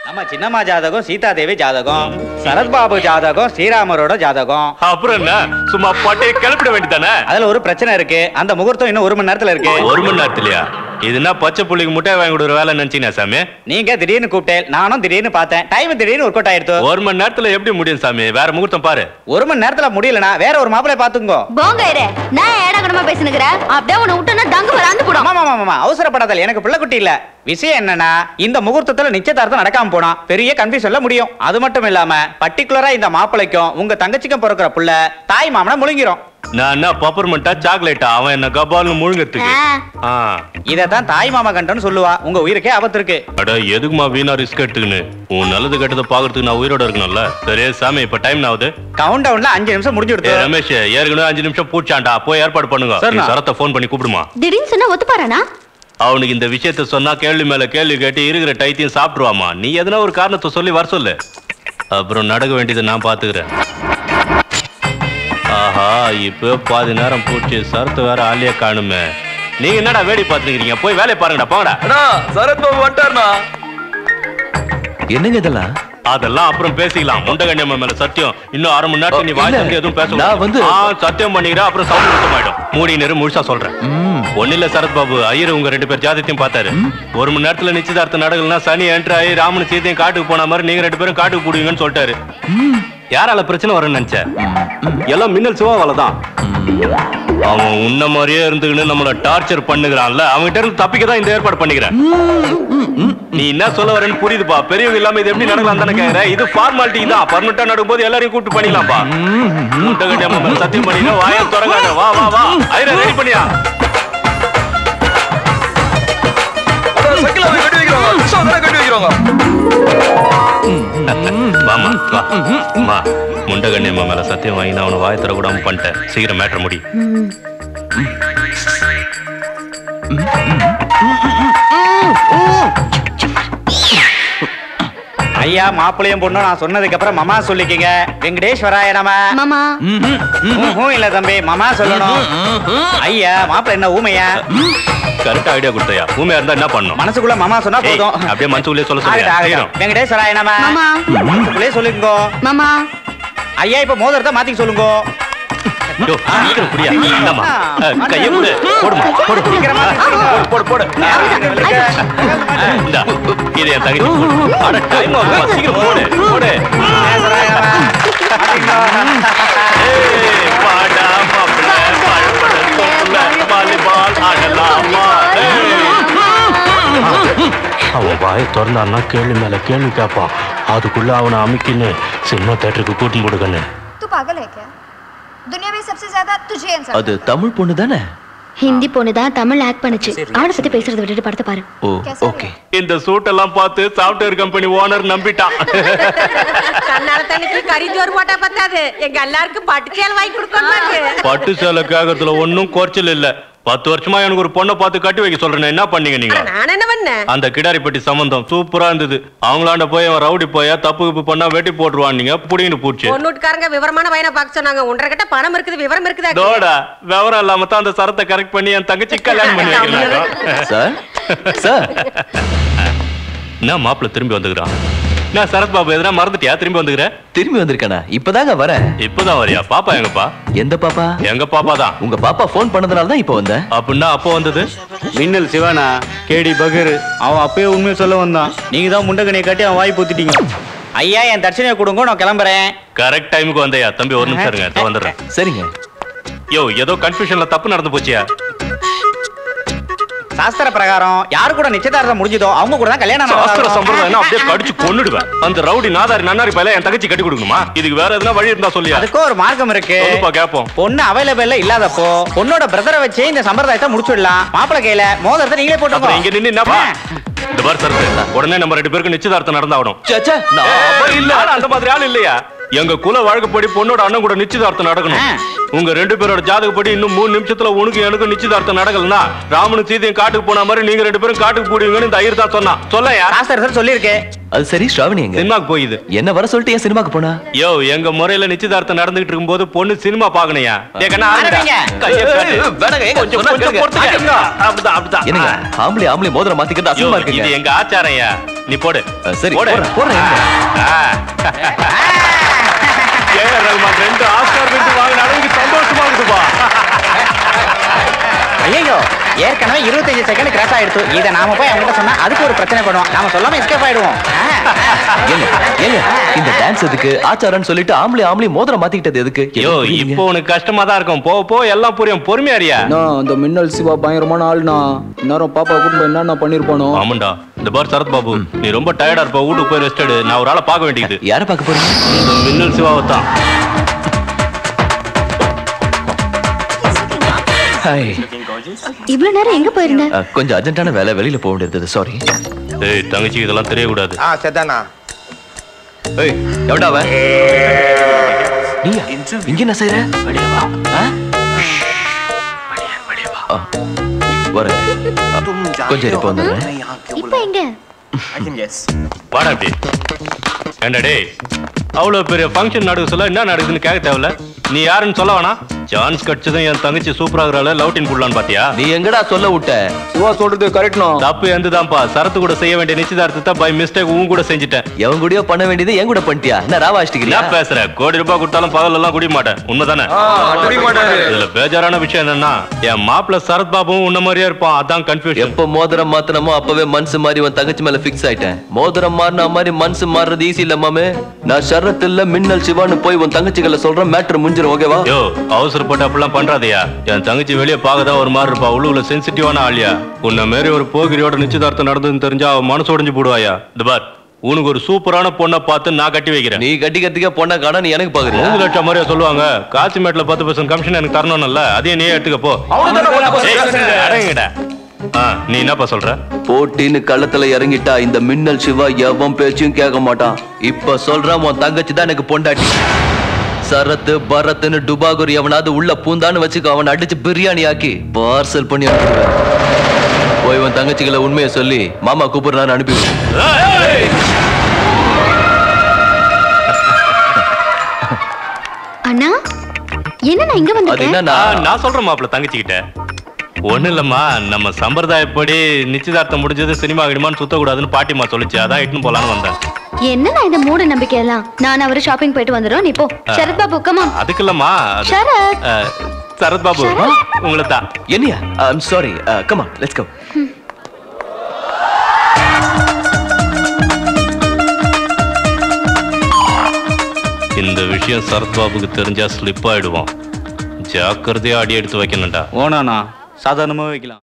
நம்ம சின்னம்மா ஜாதகம் சீதாதேவி ஜாதகம் சரத்பாபு ஜாதகம் ஸ்ரீராமரோட ஜாதகம் அப்புறம் என்ன சும்மா பாட்டே கிளப்பிட வேண்டியதானே அதுல ஒரு பிரச்சனை இருக்கு அந்த முகூர்த்தம் இன்னும் ஒரு மணி நேரத்துல இருக்கு ஒரு மணி நேரத்துலயா இதுனா பச்சை புள்ளிக்கு முட்டை வாங்கி கொடுக்குற வேலை நினைச்சீங்க சாமி நீங்க திடீர்னு கூப்பிட்டேன் நானும் திடீர்னு பார்த்தேன் டைம் திடீர்னு ஒர்க் அவுட் ஆயிருது ஒரு மணி நேரத்துல எப்படி முடியும் சாமி வேற முகூர்த்தம் பாரு ஒரு மணி நேரத்துல முடியலனா வேற ஒரு மாப்பிளைய பாத்துங்கோ போங்க இரு நான் ஏடகடமா பேசுனுக்கிறேன் அப்படியே உன்னை விட்டோன்னா தங்கு வராந்து போடும் ஆமா ஆமா ஆமா அவசரப்படாதல் எனக்கு பிள்ளை குட்டி இல்ல விஷயம் என்னன்னா இந்த முகூர்த்தத்துல நிச்சயதார்த்தம் நடக்காம போனா பெரிய கன்ஃபியூஷன்ல முடியும் அது மட்டும் இல்லாம பர்டிகுலரா இந்த மாப்பிளைக்கும் உங்க தங்கச்சிக்கும் பிறக்கிற புள்ள தாய் மாமனை முழுங்கிரும் நான் என்ன பப்பர்மெண்டா சாக்லேட்டா அவன் என்ன கபால்னு முழுங்கறதுக்கு ஆ இதத்தான் தாய் மாமா கண்டன்னு சொல்லுவா உங்க உயிருக்கே ஆபத்து இருக்கு அட எதுக்குமா வீணா ரிஸ்க் எடுத்துக்கின்னு உன் நல்லது கெட்டதை பாக்குறதுக்கு நான் உயிரோட இருக்கணும்ல சரி சாமி இப்ப டைம் ஆகுது கவுண்ட் டவுன்ல அஞ்சு நிமிஷம் முடிஞ்சு ஏய், கொடுத்து ரமேஷ் ஏற்கனவே அஞ்சு நிமிஷம் பூச்சாண்டா போய் ஏற்பாடு பண்ணுங்க சரிண்ணா. நீ சரத்தை ஃபோன் பண்ணி கூப்பிடுமா திடீர்னு சொன்னா ஒத்துப்பாரானா அவனுக்கு இந்த விஷயத்த சொன்னா கேள்வி மேல கேள்வி கேட்டு இருக்கிற டைத்தையும் சாப்பிடுவாமா நீ எதனா ஒரு காரணத்தை சொல்லி வர சொல்லு அப்புறம் நடக்க வேண்டியதை நான் பாத்துக்கிறேன் ஆஹா இப்போ பாதி நேரம் பூச்சி சரத்து வேற ஆலியா காணுமே நீங்க என்னடா வேடி பாத்துக்கிறீங்க போய் வேலையை பாருங்கடா போங்கடா அண்ணா சரத் பாபு வந்துட்டாருண்ணா என்னங்க இதெல்லாம் அதெல்லாம் அப்புறம் பேசிக்கலாம் முண்டகண்ணியம்மா மேல சத்தியம் இன்னும் அரை மணி நேரத்துல நீ வாய் இல்ல. வந்து எதுவும் பேச நான் வந்து- ஆ, சத்தியம் பண்ணிக்கிற அப்புறம் சவுண்ட் சுத்தமாயிடும் மூடி நேரம் முழுசா சொல்றேன் ம், ஒண்ணு இல்ல சரத் பாபு ஐயர் உங்க ரெண்டு பேர் ஜாதத்தையும் பார்த்தாரு ஒரு மணி நேரத்துல நிச்சயதார்த்தம் நடக்கலன்னா சனி என்ட்ரு ஆகி ராமன் சீதையும் காட்டுக்கு போன மாதிரி நீங்க ரெண்டு பேரும் காட்டுக்கு போடுவீங்கன்னு சொல்லிட்டாரு யாரால பிரச்சனை வரும்னு நினைச்ச எல்லாம் மின்னல் சிவாவால தான் அவன் உன்ன மாதிரியே இருந்துக்கின்னு நம்மள டார்ச்சர் பண்ணுகிறான்ல அவன்கிட்ட இருந்து தப்பிக்க தான் இந்த ஏற்பாடு பண்ணிக்கிறேன் நீ என்ன சொல்ல வரேன்னு புரியுதுப்பா பெரியவங்க இல்லாம இது எப்படி நடக்கலாம் தானே கேக்குற இது ஃபார்மாலிட்டி தான் பர்மனண்டா நடக்கும்போது எல்லாரையும் கூப்பிட்டு பண்ணிக்கலாம்ப்பா முண்டகண்ணியம்மா மேல சத்தியம் பண்ணினா வாயை திறக்காத வா வா வா ஐயரா ரெடி பண்ணியா அதான் சக்கில போய் கட்டி வைக்கிறாங்க விஷம் தானே கட்டி வைக்கிறாங்க வாமா வா அம்மா முண்டகண்ணியம்மா மேல சத்தியம் வாங்கி நான் அவனை வாய் தரக்கூடாம பண்ணிட்டேன் சீக்கிரம் மேட்டர் முடி ஐயா மாப்பிளையும் பொண்ணும் நான் சொன்னதுக்கு அப்புறம் மாமா சொல்லிக்கங்க வெங்கடேஸ்வராய நம மாமா ஊஹும் இல்ல தம்பி மாமா சொல்லணும் ஐயா மாப்பிள்ளை என்ன ஊமையா கரெக்டா ஐடியா கொடுத்தையா ஊமையா இருந்தா என்ன பண்ணும் மனசுக்குள்ள மாமா சொன்னா ஏய், போதும் அப்படியே மனசுக்குள்ளே சொல்ல ஆகட்டும், சொல்லியா ஆகட்டும். வெங்கடேஸ்வராய நம மாமா. மனசுக்குள்ளே சொல்லுங்க மாமா ஐயா இப்ப மோதிரத்தை மாத்தி சொல்லுங்க யோ, சீக்கிரம் குடியா இந்தாம்மா அஹ், கையை போடு போடுமா போடு போடு சீக்கிரமா சொல்லுங்க. போடு போடு இந்தா இது என் தங்கச்சி போடு. அட டைம் ஆகுமா சீக்கிரம் போடு போடு வெங்கடேஸ்வராய நம. மாத்திக்கோ. ஏய், வாடா மாப்பிள்ளை, பழப்பழத்தோப்புல வாலிபால் ஆடலாமா? ஏய். அவன் வாயை திறந்தான்னா கேள்வி மேல கேள்வி கேட்பான் அதுக்குள்ள அவனை அமுக்கின்னு சினிமா தேட்டருக்கு கூட்டி கொடுக்கணும் तू पागल है क्या दुनिया में सबसे ज्यादा तुझे आंसर அது தமிழ் பொண்ணு தானே ஹிந்தி பொண்ணு தான் தமிழ் ஆக்ட் பண்ணுச்சு அவனை பத்தி பேசுறத விட்டுட்டு படத்தை பாரு ஓ कैसा ஓகே இந்த சூட்டெல்லாம் பார்த்து சாஃப்ட்வேர் கம்பெனி ஓனர் நம்பிட்டான் கண்ணால தண்ணிக்கு கறி ஜோறு போட்டா பத்தாது எங்க எல்லாருக்கும் பட்டு சேலை வாங்கி கொடுக்கணும் பட்டு சேலை கேட்கறதுல ஒன்னும் குறைச்சல் இல்ல பத்து வருஷமா எனக்கு ஒரு பொண்ணை பார்த்து கட்டி வைக்க சொல்றேன் என்ன பண்ணீங்க நீங்க நான் என்ன பண்ணேன் அந்த கிடாரிப்பட்டி சம்பந்தம் சூப்பரா இருந்தது அவங்களாண்ட போய் அவன் ரவுடி போயா தப்பு கிப்பு பண்ணா வெட்டி போட்டுருவான் நீங்க புடிங்கிட்டு பூச்சி பொண்ணுட்டுக்காரங்க விவரமான வயனை பார்க்க சொன்னாங்க உன்ற கிட்ட பணம் இருக்குது விவரம் இருக்குதா தோடா விவரம் இல்லாம தான் அந்த சரத்தை கரெக்ட் பண்ணி என் தங்கச்சி கல்யாணம் பண்ணி வைக்கிறாங்க சார் சார் என்ன மாப்பிள்ள திரும்பி வந்துக்கிறான் நான் சரத் பாபு எதுனா மறந்துட்டியா திரும்பி வந்துக்கிற திரும்பி வந்திருக்கானா இப்பதாங்க வரேன் இப்பதான் வரியா பாப்பா எங்கப்பா எந்த பாப்பா எங்க பாப்பா தான் உங்க பாப்பா ஃபோன் பண்ணதுனால தான் இப்போ வந்தேன் அப்படின்னா அப்போ வந்தது மின்னல் சிவானா கேடி பகர் அவன் அப்பயே உண்மையை சொல்ல வந்தான் நீங்க தான் முண்டகனியை காட்டி அவன் வாய் பொத்திட்டீங்க ஐயா என் தட்சணையை கொடுங்க நான் கிளம்புறேன் கரெக்ட் டைமுக்கு வந்தையா தம்பி ஒரு நிமிஷம் இருங்க இதோ வந்துடுறேன் சரிங்க யோ ஏதோ கன்ஃபியூஷன்ல தப்பு நடந்து போச்சியா சாஸ்திர பிரகாரம் யாரு கூட நிச்சயதார்த்தம் முடிஞ்சதோ அவங்க கூட தான் கல்யாணம் சாஸ்திர நடக்கும். சம்பிரதாயம் அப்படியே கடிச்சு கொன்னுடுவேன் அந்த ரவுடி நாதாரி நன்னாரி பையல என் தங்கச்சி கட்டி கொடுக்கணுமா இதுக்கு வேற எதுனா வழி இருந்தா சொல்லியா அதுக்கும் ஒரு மார்க்கம் இருக்கு சொல்லுப்பா கேப்போம் பொண்ணு அவைலபிள்ல இல்லாதப்போ பொண்ணோட பிரதரை வச்சு இந்த சம்பிரதாயத்தை முடிச்சுடலாம் மாப்பிளை கையில மோதிரத்தை நீங்களே அப்புறம் போட்டுக்கோ இங்க நின்னு என்னப்பா இந்த பார் சார் உடனே நம்ம ரெண்டு பேருக்கு நிச்சயதார்த்தம் நடந்தாகணும் சச்சா நான் இல்ல ஆனா அந்த மாதிரி ஆள் இல்லையா எங்க குல வழக்கப்படி பொண்ணோட அண்ணன் கூட நிச்சயதார்த்தம் நடக்கணும் ஆ. உங்க ரெண்டு பேரோட ஜாதகப்படி இன்னும் மூணு நிமிஷத்துல உனக்கு எனக்கு நிச்சயதார்த்தம் நடக்கலனா ராமனும் சீதையும் காட்டுக்கு போன மாதிரி நீங்க ரெண்டு பேரும் காட்டுக்கு போடுவீங்கன்னு இந்த ஐயர் தான் சொன்னா சொல்லையா சாஸ்திரத்தில் சொல்லியிருக்கு அது சரி ஸ்ராவணி எங்க சினிமாக்கு போயுது என்ன வர சொல்லிட்டு ஏன் சினிமாக்கு போனா யோ எங்க முறையில நிச்சயதார்த்தம் நடந்துகிட்டு இருக்கும்போது பொண்ணு சினிமா பாக்கணையா ஆரம்பிங்க. கொஞ்சம் கொஞ்சம் பொறுத்துக்க. அப்படிதான் அப்படிதான் என்னங்க ஆம்பளை ஆம்பளை மோதிரம் மாத்திக்கிறது யோ, அசிங்கமா இது இருக்குங்க எங்க ஆச்சாரையா நீ போடு அஹ், சரி போடு போடுறேன், போடுறேன் ஏஆர் ரஹ்மான் ரெண்டு ஆஸ்கார் விருது வாங்கின அளவுக்கு சந்தோஷமா இருக்குதுப்பா ஐயோ ஏற்கனவே இருபத்தஞ்சு செகண்ட் கிராஸ் ஆயிடுச்சு இதை நாம போய் அவங்ககிட்ட சொன்னா அதுக்கு ஒரு பிரச்சனை பண்ணுவோம் நாம சொல்லாம எஸ்கேப் ஆயிடுவோம் ஆ. ஏங்க ஏங்க இந்த டான்ஸ் எதுக்கு ஆச்சாரன்னு சொல்லிட்டு ஆம்பளை ஆம்பளை மோதிரம் மாத்திக்கிட்டது எதுக்கு ஐயோ இப்போ உனக்கு கஷ்டமா தான் இருக்கும் போ போ எல்லாம் புரியும் பொறுமையாரியா நான் அந்த மின்னல் சிவா பயங்கரமான ஆள்னா நேரம் பாப்பா கூட்டு என்னென்ன பண்ணிருப்பானோ ஆமாண்டா இந்த பார் சரத் பாபு நீ ரொம்ப டயர்டா இருப்ப வீட்டுக்கு போய் ரெஸ்ட் எடு நான் ஒரு ஆளை பார்க்க வேண்டியது யார பார்க்க போறீங்க இந்த மின்னல் சிவாவை தான் ஹாய் இவ்வளவு நேரம் எங்க போயிருந்த அஹ், கொஞ்சம் அர்ஜென்ட்டான வேலை வெளியில போக வேண்டியது சாரி ஏய் தங்கச்சி இதெல்லாம் தெரியக்கூடாது ஆ செத்தானா ஏய் எவன்டா அவன் நீயா இங்க என்ன செய்யற ஆ? ஆ, வரேன் ஆ, கொஞ்சம் இருப்ப வந்துடுறேன் இப்ப எங்க வாடா அப்படி ஏண்டா டேய் அவ்வளவு பெரிய ஃபங்க்ஷன் நடக்க சொல்ல என்ன நடக்குதுன்னு கேட்க தேவையில்ல நீ யாருன்னு சொல்ல வேணாம் சான்ஸ் கிடைச்சதும் என் தங்கச்சி சூப்பராகிறால லவ்டின் புடலான்னு பாத்தியா நீ எங்கடா சொல்ல விட்ட சிவா சொல்றது கரெக்ட்னா தப்பு எந்துதான்ப்பா சரத்து கூட செய்ய வேண்டிய நிச்சயதார்த்தத்தை பை மிஸ்டேக் உன் கூட செஞ்சுட்டேன் எவன் கூடயோ பண்ண வேண்டியது என் கூட பண்ணிட்டியா என்ன ராவா அஷ்டிக்கிறியா என்ன பேசுற கோடி ரூபாய் கொடுத்தாலும் பகல் எல்லாம் குடிக்க மாட்டேன் உண்மைதானே தெரிய மாட்டாரு இதுல பேஜாரான விஷயம் என்னன்னா என் மாப்பிள்ள சரத் பாபுவும் உன்ன மாதிரியே இருப்பான் அதான் கன்ஃபியூஷன் எப்ப மோதிரம் மாத்தனமோ அப்பவே மனசு மாறி உன் தங்கச்சி மேல ஃபிக்ஸ் ஆயிட்டேன் மோதிரம் மாறின மாதிரி மனசு மாறுறது ஈஸி இல்ல மாமே நான் ஷரத் இல்ல மின்னல் சிவான்னு போய் உன் தங்கச்சிகளை சொல்றேன் மேட்ரு முடிஞ்சிரும் ஓகேவா யோ அவசரப்பட்டு அப்படிலாம் பண்றாதயா என் தங்கச்சி வெளியே பார்க்கதான் ஒரு மாதிரி இருப்பா உள்ளுக்குள்ள சென்சிட்டிவான ஆளியா உன்ன மாரி ஒரு போகிரியோட நிச்சயதார்த்தம் நடந்ததுன்னு தெரிஞ்சா அவ மனசு உடைஞ்சு போடுவாயா இந்த பார் உனக்கு ஒரு சூப்பரான பொண்ணை பார்த்து நான் கட்டி வைக்கிறேன் நீ கட்டிக்கிறதுக்கே பொண்ணா காண நீ எனக்கு பாக்குறியா மூணு லட்சம் மாதிரியா சொல்லுவாங்க காசிமேட்ல பத்து பர்சன்ட் கமிஷன் எனக்கு தரணும்ல அதையும் நீ எடுத்துக்க போ ஏய், அடங்குங்கடா. ஆ, நீ என்னப்பா சொல்ற போட்டின்னு களத்துல இறங்கிட்டா இந்த மின்னல் சிவா எவன் பேச்சும் கேட்க மாட்டான் இப்ப சொல்றான் உன் தங்கச்சி தான் எனக்கு பொண்டாட்டி சரத்து பரத்னு டுபாகூர் எவனாவது உள்ள பூந்தான்னு வச்சுக்கோ அவன் அடிச்சு பிரியாணி ஆக்கி பார்சல் பண்ணி அனுப்பிடுவேன் போய் உன் தங்கச்சிகளை உண்மையை சொல்லி மாமா கூப்பிடுறான்னு அனுப்பி விடு. ஏய்! அண்ணா என்ன நான் இங்க அது வந்திருக்கேன் என்னன்னா ஆ, நான் சொல்றேன் மாப்பிள்ள தங்கச்சி கிட்ட ஒண்ணு இல்லம்மா நம்ம சம்பிரதாயப்படி நிச்சயதார்த்தம் முடிஞ்சது சினிமா கிடிமான்னு சுத்தக்கூடாதுன்னு பாட்டிமா சொல்லுச்சு அதான் இட்டுன்னு போலான்னு வந்தேன் என்ன நான் இந்த மூட நம்பிக்கை எல்லாம் நான் அவரு ஷாப்பிங் போயிட்டு வந்துடும் நீ போ சரத் பாபு கமா அதுக்கு இல்லம்மா அது- சரத் ஆ, சரத் பாபு சரத்? உங்களை தான் என்னையா ஐம் சாரி கமா லெட்ஸ் கோ இந்த விஷயம் சரத் பாபுக்கு தெரிஞ்சா ஸ்லிப் ஆயிடுவான் ஜாக்கிரதையா அடி எடுத்து வைக்கணும்டா ஓனாண்ணா சாதாரணமாக வைக்கலாம்